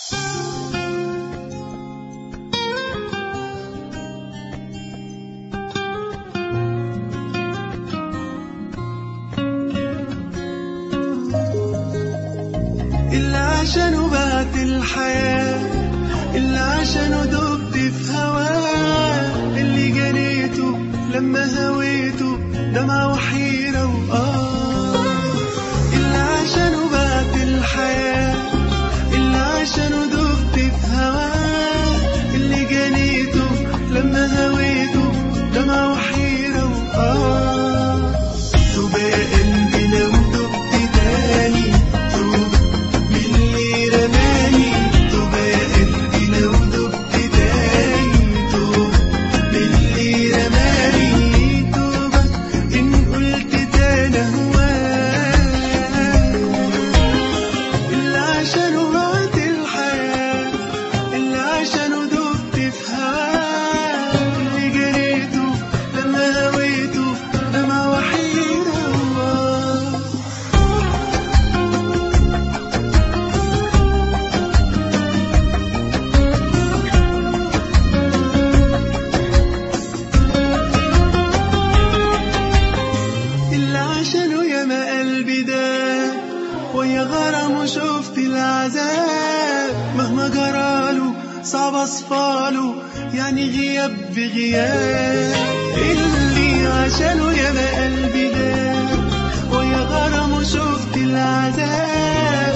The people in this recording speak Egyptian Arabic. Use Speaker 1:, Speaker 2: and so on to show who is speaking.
Speaker 1: اللي عشانه بعت الحياة اللي عشانه دبت في هواه اللي جريته لما هويته دمعة وحيرة وآه اللي عشانه بعت الحياة اللي عشانه دبت في هواه اللي جريته لما هويته دمعة وحيرة وآه توبة يا قلبي لو دبت تاني توبة من اللي رماني توبة يا قلبي لو دبت تاني توبة من اللي رماني توبة إن قلت تاني هواه اللي عشانه بعت الحياة اللي عشانه دبت في هواه اللي جريته لما هويته دمعة وحيرة وآه اللي عشانه ياما قلبي ده ويا غرام شفت العذاب مهما جراله صعب اصفاله يعني غياب بغياب اللي عشانه ياما قلبي ده ويا غرام شفت العذاب